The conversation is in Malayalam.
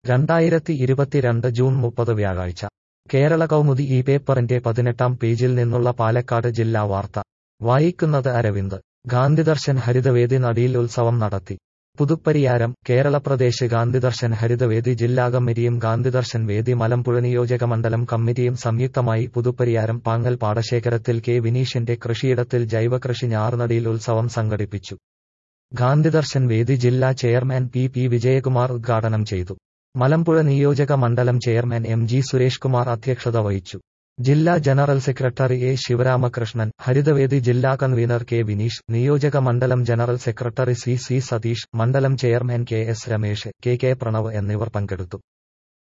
രണ്ടായിരത്തി ഇരുപത്തിരണ്ട് ജൂൺ മുപ്പത് വ്യാഴാഴ്ച കേരള കൗമുദി ഈ പേപ്പറിന്റെ പതിനെട്ടാം പേജിൽ നിന്നുള്ള പാലക്കാട് ജില്ലാ വാർത്ത വായിക്കുന്നത് അരവിന്ദ് ഗാന്ധിദർശൻ ഹരിതവേദി നടിയിൽ ഉത്സവം നടത്തി പുതുപ്പരിയാരം കേരളപ്രദേശ് ഗാന്ധിദർശൻ ഹരിതവേദി ജില്ലാ കമ്മിറ്റിയും ഗാന്ധിദർശൻ വേദി മലമ്പുഴ നിയോജക മണ്ഡലം കമ്മിറ്റിയും സംയുക്തമായി പുതുപ്പരിയാരം പാങ്ങൽ പാടശേഖരത്തിൽ കെ വിനീഷിന്റെ കൃഷിയിടത്തിൽ ജൈവകൃഷി ഞാറുനടിയിൽ ഉത്സവം സംഘടിപ്പിച്ചു ഗാന്ധിദർശൻ വേദി ജില്ലാ ചെയർമാൻ പി പി വിജയകുമാർ ഉദ്ഘാടനം ചെയ്തു മലമ്പുഴ നിയോജക മണ്ഡലം chairman M G Suresh Kumar അധ്യക്ഷത വഹിച്ചു ജില്ലാ ജനറൽ സെക്രട്ടറി എ ശിവരാമകൃഷ്ണൻ ഹരിതവേദി ജില്ലാ കൺവീനർ കെ വിനീഷ് നിയോജക മണ്ഡലം general secretary C C Satheesh മണ്ഡലം chairman K S Ramesh K K Pranav എന്നിവർ പങ്കെടുത്തു